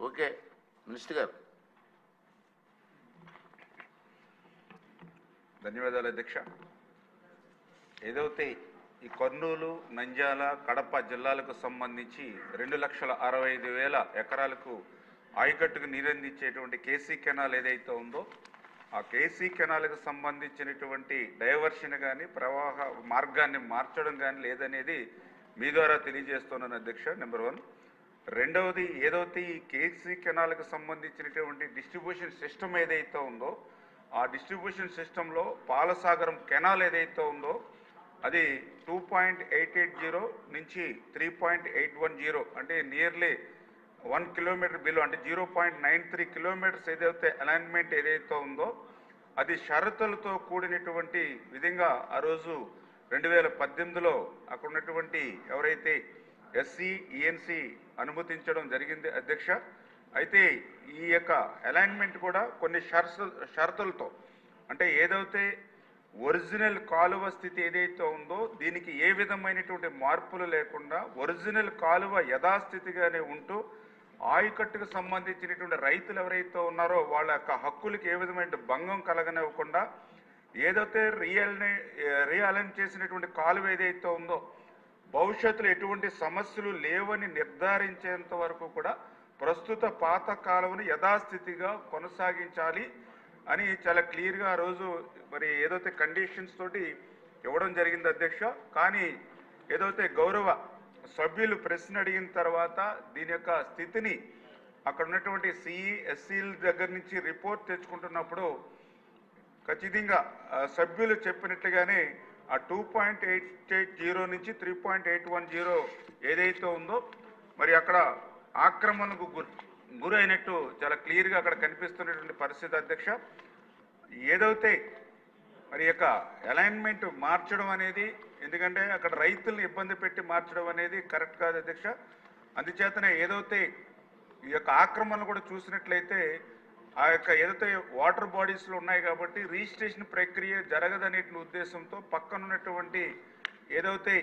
okay minister గారు ధన్యవాదాలు అధ్యక్ష ఏదైతే ఈ కర్నూలు నంద్యాల కడప జిల్లాలకు సంబంధించి రెండు లక్షల అరవై ఐదు వేల ఎకరాలకు ఆయకట్టుకు నీరందించేటువంటి కేసీ కెనాల్ ఏదైతే ఉందో ఆ కేసీ కెనాల్కి సంబంధించినటువంటి డైవర్షన్ కానీ ప్రవాహ మార్గాన్ని మార్చడం కానీ లేదనేది మీ ద్వారా తెలియజేస్తున్నాను అధ్యక్ష నెంబర్ వన్ రెండవది ఏదైతే ఈ కేసీ కెనాల్కి సంబంధించినటువంటి డిస్ట్రిబ్యూషన్ సిస్టమ్ ఏదైతే ఉందో ఆ డిస్ట్రిబ్యూషన్ సిస్టంలో పాలసాగరం కెనాల్ ఏదైతే ఉందో అది two point eight eight zero నుంచి three point eight one zero అంటే నియర్లీ వన్ కిలోమీటర్ బిలో అంటే zero point nine three kilometres ఏదైతే అలైన్మెంట్ ఏదైతే ఉందో అది షరతులతో కూడినటువంటి విధంగా ఆ రోజు రెండు వేల పద్దెనిమిదిలో అక్కడ ఉన్నటువంటి ఎవరైతే ఎస్సీ ఈఎన్సి అనుమతించడం జరిగింది అధ్యక్ష అయితే ఈ యొక్క అలైన్మెంట్ కూడా కొన్ని షరతు షరతులతో అంటే ఏదైతే ఒరిజినల్ కాలువ స్థితి ఏదైతే ఉందో దీనికి ఏ విధమైనటువంటి మార్పులు లేకుండా ఒరిజినల్ కాలువ యథాస్థితిగానే ఉంటూ ఆయకట్టుకు సంబంధించినటువంటి రైతులు ఎవరైతే ఉన్నారో వాళ్ళ యొక్క హక్కులకి ఏ విధమైన భంగం కలగనివ్వకుండా ఏదైతే రియల్ రీఅలైన్ చేసినటువంటి కాలువ ఏదైతే ఉందో భవిష్యత్తులో ఎటువంటి సమస్యలు లేవని నిర్ధారించేంత వరకు కూడా ప్రస్తుత పాత కాలువను యథాస్థితిగా కొనసాగించాలి అని చాలా క్లియర్గా ఆ రోజు మరి ఏదైతే కండిషన్స్ తోటి ఇవ్వడం జరిగింది అధ్యక్ష కానీ ఏదైతే గౌరవ సభ్యులు ప్రశ్న అడిగిన తర్వాత దీని యొక్క స్థితిని అక్కడ ఉన్నటువంటి సిఈ ఎస్సీల దగ్గర నుంచి రిపోర్ట్ తెచ్చుకుంటున్నప్పుడు ఖచ్చితంగా ఆ, సభ్యులు చెప్పినట్లుగానే ఆ two point eight eight zero నుంచి three point eight one zero ఏదైతే ఉందో మరి అక్కడ ఆక్రమణకు గురి గురైనట్టు చాలా క్లియర్గా అక్కడ కనిపిస్తున్నటువంటి పరిస్థితి అధ్యక్ష ఏదైతే మరి యొక్క అలైన్మెంట్ మార్చడం అనేది ఎందుకంటే అక్కడ రైతుల్ని ఇబ్బంది పెట్టి మార్చడం అనేది కరెక్ట్ కాదు అధ్యక్ష అందుచేతనే ఏదైతే ఈ యొక్క ఆక్రమణలు కూడా చూసినట్లయితే ఆ యొక్క ఏదైతే వాటర్ బాడీస్లో ఉన్నాయి కాబట్టి రిజిస్ట్రేషన్ ప్రక్రియ జరగదనే ఉద్దేశంతో పక్కన ఉన్నటువంటి ఏదైతే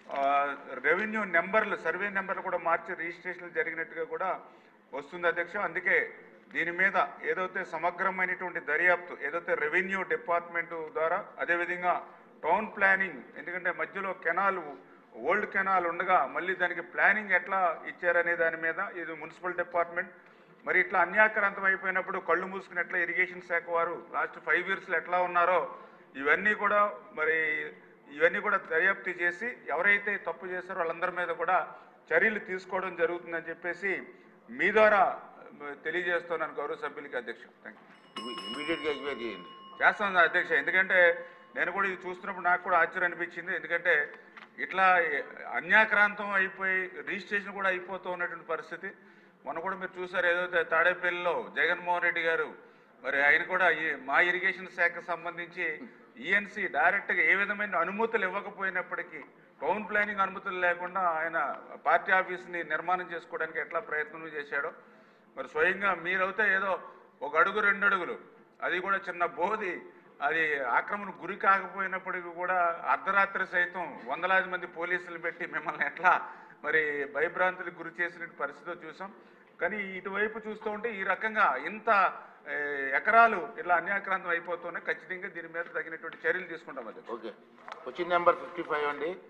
రెవెన్యూ నెంబర్లు సర్వే నెంబర్లు కూడా మార్చి రిజిస్ట్రేషన్ జరిగినట్టుగా కూడా వస్తుంది అధ్యక్ష అందుకే దీని మీద ఏదైతే సమగ్రమైనటువంటి దర్యాప్తు ఏదైతే రెవెన్యూ డిపార్ట్మెంట్ ద్వారా అదేవిధంగా టౌన్ ప్లానింగ్ ఎందుకంటే మధ్యలో కెనాల్ ఓల్డ్ కెనాల్ ఉండగా మళ్ళీ దానికి ప్లానింగ్ ఎట్లా ఇచ్చారనే దాని మీద ఇది మున్సిపల్ డిపార్ట్మెంట్ మరి ఇట్లా అన్యాక్రాంతం అయిపోయినప్పుడు కళ్ళు మూసుకుని ఎట్లా ఇరిగేషన్ శాఖ వారు లాస్ట్ ఫైవ్ ఇయర్స్లో ఎట్లా ఉన్నారో ఇవన్నీ కూడా మరి ఇవన్నీ కూడా దర్యాప్తు చేసి ఎవరైతే తప్పు చేశారో వాళ్ళందరి మీద కూడా చర్యలు తీసుకోవడం జరుగుతుందని చెప్పేసి మీ ద్వారా మ, తెలియజేస్తున్నాను గౌరవ సభ్యులకి అధ్యక్ష థ్యాంక్ యూ ఇమీడియట్గా ఎంక్వైరీ చేయండి చేస్తాను అధ్యక్ష ఎందుకంటే నేను కూడా ఇది చూస్తున్నప్పుడు నాకు కూడా ఆశ్చర్యం అనిపించింది ఎందుకంటే ఇట్లా అన్యాక్రాంతం అయిపోయి రిజిస్ట్రేషన్ కూడా అయిపోతూ ఉన్నటువంటి పరిస్థితి మొన్న కూడా మీరు చూసారు ఏదైతే తాడేపల్లిలో జగన్మోహన్ రెడ్డి గారు మరి ఆయన కూడా ఈ మా ఇరిగేషన్ శాఖకు సంబంధించి ఈఎన్సీ డైరెక్ట్గా ఏ విధమైన అనుమతులు ఇవ్వకపోయినప్పటికీ టౌన్ ప్లానింగ్ అనుమతులు లేకుండా ఆయన పార్టీ ఆఫీస్ని నిర్మాణం చేసుకోవడానికి ఎట్లా ప్రయత్నం చేశాడో మరి స్వయంగా మీరైతే ఏదో ఒక అడుగు రెండు అడుగులు అది కూడా చిన్న బోధి అది ఆక్రమణ గురి కాకపోయినప్పటికీ కూడా అర్ధరాత్రి సైతం వందలాది మంది పోలీసులు పెట్టి మిమ్మల్ని ఎట్లా మరి భయభ్రాంతులకు గురి చేసిన పరిస్థితి చూసాం కానీ ఇటువైపు చూస్తూ ఉంటే ఈ రకంగా ఇంత ఏ, ఎకరాలు ఇట్లా అన్యాక్రాంతం అయిపోతున్నాయి ఖచ్చితంగా దీని మీద తగినటువంటి చర్యలు తీసుకుంటాం అది okay question number fifty five అండి